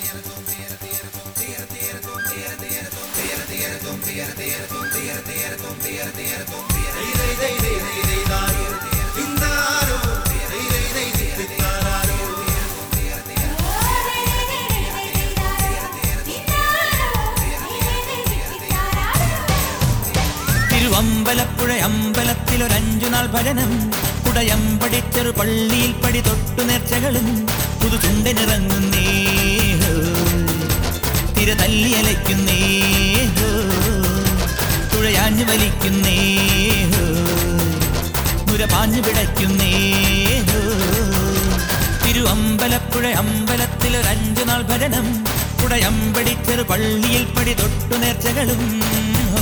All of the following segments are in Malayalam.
തിരുവമ്പലപ്പുഴ അമ്പലത്തിലൊരഞ്ചു നാൾ ഭജനം കുടയമ്പടിച്ചെറു പള്ളിയിൽ പടി തൊട്ടു നേർച്ചകളും പുതുചുണ്ടനിറങ്ങുന്നേ ഹോ. തിര തല്ലി അലയ്ക്കുന്നേ ഹോ. തുഴയാഞ്ഞു വലിക്കുന്നേ ഹോ. നുര പാഞ്ഞു പിടയ്ക്കുന്നേ ഹോ. തിരുവമ്പലപ്പുഴ അമ്പലത്തിലൊരഞ്ചു നാൾ ഭജനം കുടയമ്പടിച്ചെറു പള്ളിയിൽ പടി തൊട്ടു നേർച്ചകളും ഹോ.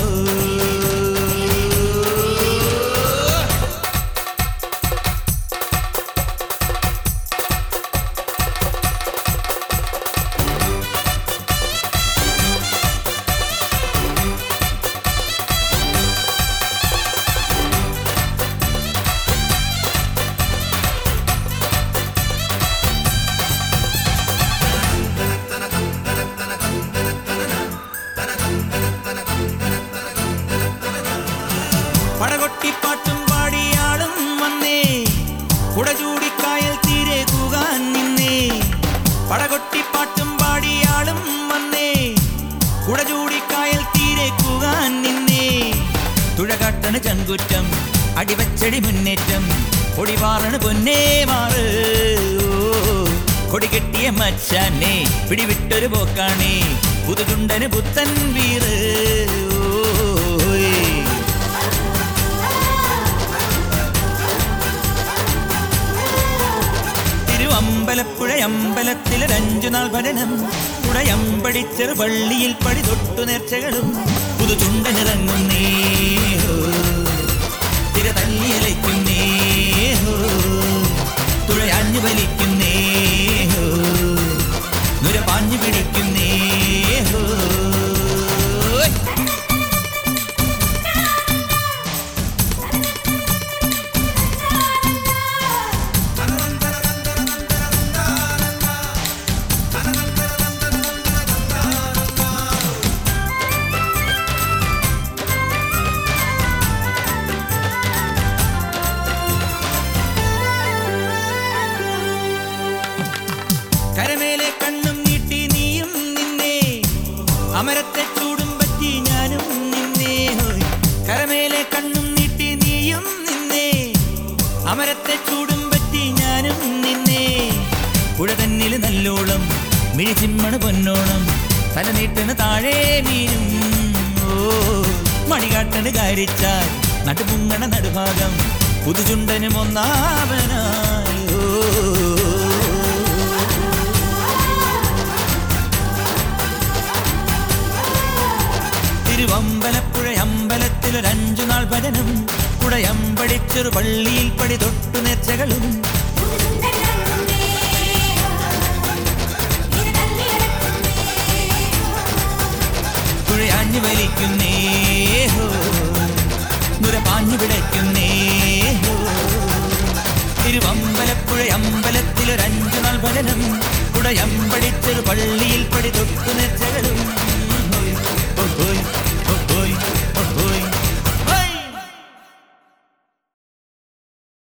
പടകൊട്ടിപ്പാട്ടും പാടിയാളും വന്നേ കുടചൂടിക്കായൽ തീരെ കൂകാൻ നിന്നേ പടകൊട്ടിപ്പാട്ടും പാടിയാളും വന്നേ കുടചൂടിക്കായൽ തീരെ കൂകാൻ നിന്നേ തുഴകാട്ടണ് ചങ്കുറ്റം അടിവച്ചടി മുന്നേറ്റം പൊടിവാറണ് പൊന്നേ മാറ് ഓ, കൊടി കെട്ടിയ മച്ചാനെ പിടിവിട്ടൊരു പോക്കാണേ പുതുചുണ്ടന് പുത്തൻ വീറ് ഓയ് തിരുവമ്പലപ്പുഴ അമ്പലത്തിലൊരഞ്ചു നാൾ ഭജനം പുഴയമ്പടിച്ചെറു പള്ളിയിൽ പടി തൊട്ടു നേർച്ചകളും പുതുചുണ്ടനിറങ്ങുന്നേ ഹോ. തിര തല്ലിയലയ്ക്കുന്നേ ഹോ. തുഴയാഞ്ഞു വലിക്കുന്നേ ഹോ. നുര പാഞ്ഞു പിടിക്കുന്നേ ഹോ കരമേലെ കണ്ണും നീട്ടി നീയും നിന്നേ അമരത്തെ ചൂടും പറ്റി ഞാനും നിന്നേ ഹോയ്. കരമേലെ കണ്ണും നീട്ടി നീയും നിന്നേ അമരത്തെ ചൂടും പറ്റി ഞാനും നിന്നേ പുഴ തന്നില് നല്ലോളം മിഴിച്ചിമ്മണ് പൊന്നോണം തല നീട്ടണ് താഴെ മീനും ഓ മണികാട്ടന് കാരിച്ചാൽ നടുപുങ്ങണ നടുഭാഗം പുതുചുണ്ടനും ഒന്നാമനായി ഓ തിരുവമ്പലപ്പുഴ അമ്പലത്തിലൊരഞ്ചു നാൾ ഭജനം കുടയമ്പടിച്ചൊരു പള്ളിയിൽ പടി തൊട്ടു നേർച്ചകളും തുഴയാഞ്ഞു വലിക്കുന്നേ ഹോ നുര പാഞ്ഞു പിടയ്ക്കുന്നേ ഹോ തിരുവമ്പലപ്പുഴ അമ്പലത്തിലൊരഞ്ചു നാൾ ഭജനം കുടയമ്പടിച്ചൊരു പള്ളിയിൽ പടി തൊട്ടു നേർച്ചകളും ഹോയ് ഹോയ് ഹോയ്